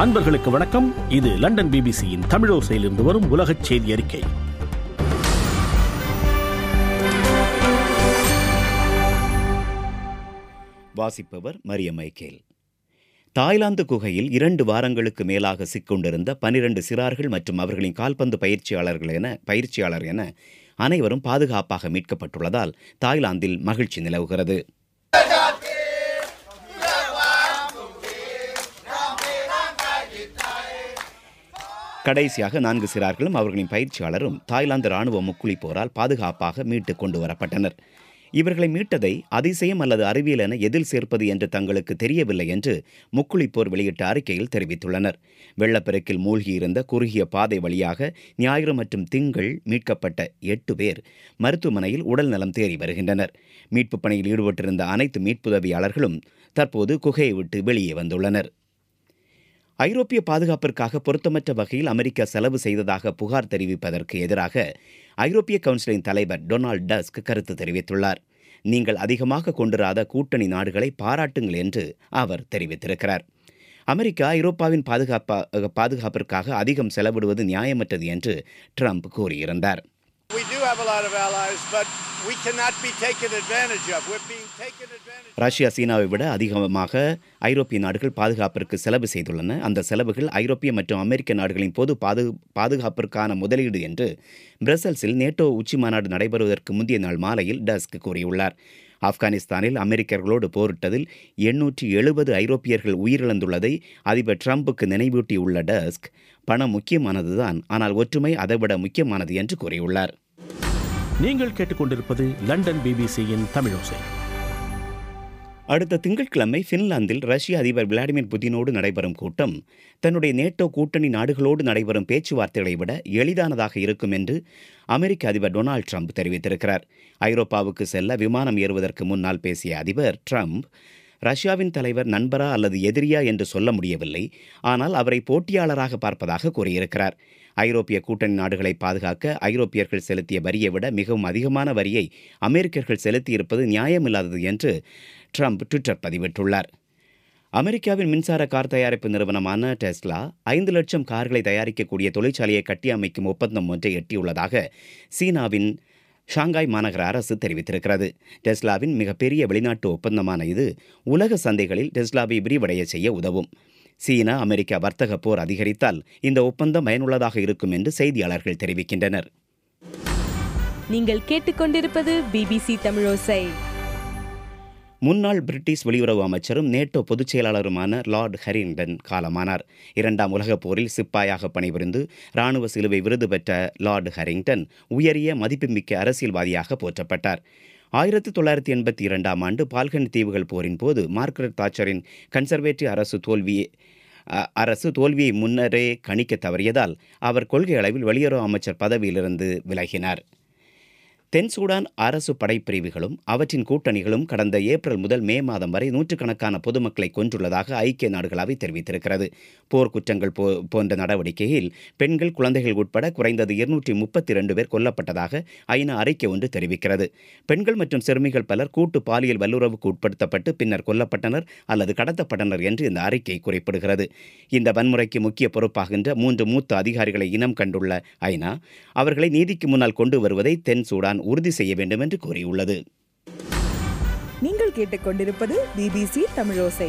அன்பர்களுக்கு வணக்கம் இது லண்டன் பிபிசியின் தமிழோசையிலிருந்து வரும் உலகச் செய்தி அறிக்கை வாசிப்பவர் மரிய மைக்கேல் தாய்லாந்து குகையில் இரண்டு வாரங்களுக்கு மேலாக சிக்கொண்டிருந்த பனிரெண்டு சிறார்கள் மற்றும் அவர்களின் கால்பந்து பயிற்சியாளர்கள் என பயிற்சியாளர் என அனைவரும் பாதுகாப்பாக மீட்கப்பட்டுள்ளதால் தாய்லாந்தில் மகிழ்ச்சி நிலவுகிறது கடைசியாக நான்கு சிறார்களும் அவர்களின் பயிற்சியாளரும் தாய்லாந்து ராணுவ முக்குளி போரால் பாதுகாப்பாக மீட்டு கொண்டு வரப்பட்டனர் இவர்களை மீட்டதை அதிசயம் அல்லது அறிவியல் என எதில் சேர்ப்பது என்று தங்களுக்கு தெரியவில்லை என்று முக்குளிப்போர் வெளியிட்ட அறிக்கையில் தெரிவித்துள்ளனர் வெள்ளப்பெருக்கில் மூழ்கியிருந்த குறுகிய பாதை வழியாக ஞாயிறு மற்றும் திங்கள் மீட்கப்பட்ட எட்டு பேர் மருத்துவமனையில் உடல் நலம் தேறி வருகின்றனர் மீட்புப் பணியில் ஈடுபட்டிருந்த அனைத்து மீட்புதவியாளர்களும் தற்போது குகையை விட்டு வெளியே வந்துள்ளனர் ஐரோப்பிய பாதுகாப்பிற்காக பொருத்தமற்ற வகையில் அமெரிக்கா செலவு செய்ததாக புகார் தெரிவிப்பதற்கு எதிராக ஐரோப்பிய கவுன்சிலின் தலைவர் டொனால்ட் டஸ்க் கருத்து தெரிவித்துள்ளார் நீங்கள் அதிகமாக கொண்டிராத கூட்டணி நாடுகளை பாராட்டுங்கள் என்று அவர் தெரிவித்திருக்கிறார் அமெரிக்கா ஐரோப்பாவின் பாதுகாப்பா பாதுகாப்பிற்காக அதிகம் செலவிடுவது நியாயமற்றது என்று ட்ரம்ப் கூறியிருந்தார் We do have a lot of allies, but we cannot be taken advantage of. We're being taken advantage of. Russia சீனாவை விட அதிகமாக ஐரோப்பிய நாடுகள் பாதுகாப்பிற்கு செலவு செய்துள்ளன அந்த செலவுகள் ஐரோப்பிய மற்றும் அமெரிக்க நாடுகளின் பொது பாது பாதுகாப்பிற்கான முதலீடு என்று பிரசல்ஸில் நேட்டோ உச்சி மாநாடு நடைபெறுவதற்கு முந்தைய நாள் மாலையில் டஸ்க் கூறியுள்ளார் ஆப்கானிஸ்தானில் அமெரிக்கர்களோடு போரிட்டதில் எண்ணூற்றி எழுபது ஐரோப்பியர்கள் உயிரிழந்துள்ளதை அதிபர் ட்ரம்புக்கு நினைவூட்டியுள்ள டஸ்க் பணம் முக்கியமானதுதான் ஆனால் ஒற்றுமை அதைவிட முக்கியமானது என்று கூறியுள்ளார் நீங்கள் கேட்டுக்கொண்டிருப்பது லண்டன் பிபிசியின் தமிழோசை அடுத்த திங்கட்கிழமை பின்லாந்தில் ரஷ்ய அதிபர் விளாடிமிர் புதினோடு நடைபெறும் கூட்டம் தன்னுடைய நேட்டோ கூட்டணி நாடுகளோடு நடைபெறும் பேச்சுவார்த்தைகளை விட எளிதானதாக இருக்கும் என்று அமெரிக்க அதிபர் டொனால்ட் ட்ரம்ப் தெரிவித்திருக்கிறார் ஐரோப்பாவுக்கு செல்ல விமானம் ஏறுவதற்கு முன்னால் பேசிய அதிபர் ட்ரம்ப் ரஷ்யாவின் தலைவர் நண்பரா அல்லது எதிரியா என்று சொல்ல முடியவில்லை ஆனால் அவரை போட்டியாளராக பார்ப்பதாக கூறியிருக்கிறார் ஐரோப்பிய கூட்டணி நாடுகளை பாதுகாக்க ஐரோப்பியர்கள் செலுத்திய வரியை விட மிகவும் அதிகமான வரியை அமெரிக்கர்கள் செலுத்தியிருப்பது நியாயமில்லாதது என்று ட்ரம்ப் ட்விட்டர் பதிவிட்டுள்ளார் அமெரிக்காவின் மின்சார கார் தயாரிப்பு நிறுவனமான டெஸ்லா ஐந்து லட்சம் கார்களை தயாரிக்கக்கூடிய தொழிற்சாலையை கட்டியமைக்கும் ஒப்பந்தம் ஒன்றை எட்டியுள்ளதாக சீனாவின் ஷாங்காய் மாநகர அரசு தெரிவித்திருக்கிறது டெஸ்லாவின் மிகப்பெரிய வெளிநாட்டு ஒப்பந்தமான இது உலக சந்தைகளில் டெஸ்லாவை விரிவடைய செய்ய உதவும் சீனா அமெரிக்கா வர்த்தக போர் அதிகரித்தால் இந்த ஒப்பந்தம் பயனுள்ளதாக இருக்கும் என்று செய்தியாளர்கள் தெரிவிக்கின்றனர் நீங்கள் கேட்டுக்கொண்டிருப்பது பிபிசி தமிழோசை முன்னாள் பிரிட்டிஷ் வெளியுறவு அமைச்சரும் நேட்டோ பொதுச் செயலாளருமான லார்ட் ஹரிங்டன் காலமானார் இரண்டாம் உலகப் போரில் சிப்பாயாக பணிபுரிந்து இராணுவ சிலுவை விருது பெற்ற லார்ட் ஹரிங்டன் உயரிய மதிப்புமிக்க அரசியல்வாதியாக போற்றப்பட்டார் ஆயிரத்தி தொள்ளாயிரத்தி எண்பத்தி இரண்டாம் ஆண்டு பால்கன் தீவுகள் போரின் போது மார்கரெட் தாச்சரின் கன்சர்வேட்டிவ் அரசு தோல்வியை அ- அரசு தோல்வியை முன்னரே கணிக்க தவறியதால் அவர் கொள்கை அளவில் வெளியுறவு அமைச்சர் பதவியிலிருந்து விலகினார் தென் சூடான் அரசு படைப்பிரிவுகளும் அவற்றின் கூட்டணிகளும் கடந்த ஏப்ரல் முதல் மே மாதம் வரை நூற்றுக்கணக்கான பொதுமக்களை கொன்றுள்ளதாக ஐக்கிய நாடுகள் அவை தெரிவித்திருக்கிறது போர்க்குற்றங்கள் போ போன்ற நடவடிக்கையில் பெண்கள் குழந்தைகள் உட்பட குறைந்தது இருநூற்றி முப்பத்தி ரெண்டு பேர் கொல்லப்பட்டதாக ஐநா அறிக்கை ஒன்று தெரிவிக்கிறது பெண்கள் மற்றும் சிறுமிகள் பலர் கூட்டு பாலியல் வல்லுறவுக்கு உட்படுத்தப்பட்டு பின்னர் கொல்லப்பட்டனர் அல்லது கடத்தப்பட்டனர் என்று இந்த அறிக்கை குறிப்பிடுகிறது இந்த வன்முறைக்கு முக்கிய பொறுப்பாகின்ற மூன்று மூத்த அதிகாரிகளை இனம் கண்டுள்ள ஐநா அவர்களை நீதிக்கு முன்னால் கொண்டு வருவதை தென் சூடான் உறுதி செய்ய வேண்டும் என்று கூறியுள்ளது நீங்கள் கேட்டுக்கொண்டிருப்பது பிபிசி தமிழோசை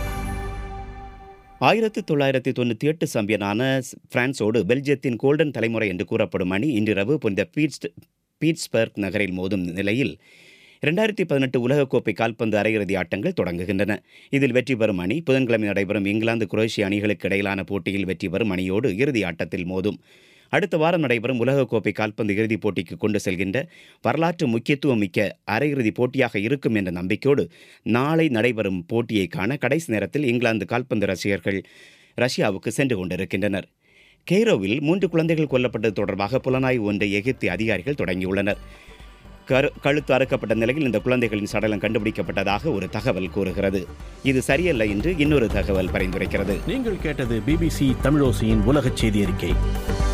ஆயிரத்தி தொள்ளாயிரத்தி தொண்ணூற்றி எட்டு சாம்பியனான பிரான்ஸோடு பெல்ஜியத்தின் கோல்டன் தலைமுறை என்று கூறப்படும் அணி இன்றிரவு புனித பீட்ஸ் பீட்ஸ்பர்க் நகரில் மோதும் நிலையில் இரண்டாயிரத்தி பதினெட்டு உலகக்கோப்பை கால்பந்து அரையிறுதி ஆட்டங்கள் தொடங்குகின்றன இதில் வெற்றி பெறும் அணி புதன்கிழமை நடைபெறும் இங்கிலாந்து குரோஷிய அணிகளுக்கு இடையிலான போட்டியில் வெற்றி பெறும் அணியோடு இறுதி ஆட்டத்தில் மோதும் அடுத்த வாரம் நடைபெறும் உலகக்கோப்பை கால்பந்து இறுதிப் போட்டிக்கு கொண்டு செல்கின்ற வரலாற்று முக்கியத்துவம் மிக்க அரையிறுதிப் போட்டியாக இருக்கும் என்ற நம்பிக்கையோடு நாளை நடைபெறும் போட்டியை காண கடைசி நேரத்தில் இங்கிலாந்து கால்பந்து ரசிகர்கள் ரஷ்யாவுக்கு சென்று கொண்டிருக்கின்றனர் கெய்ரோவில் மூன்று குழந்தைகள் கொல்லப்பட்டது தொடர்பாக புலனாய்வு ஒன்றை எகிப்திய அதிகாரிகள் தொடங்கியுள்ளனர் கரு கழுத்து அறுக்கப்பட்ட நிலையில் இந்த குழந்தைகளின் சடலம் கண்டுபிடிக்கப்பட்டதாக ஒரு தகவல் கூறுகிறது இது சரியல்ல என்று இன்னொரு தகவல் பரிந்துரைக்கிறது நீங்கள் கேட்டது பிபிசி தமிழோசையின் உலகச் செய்தி அறிக்கை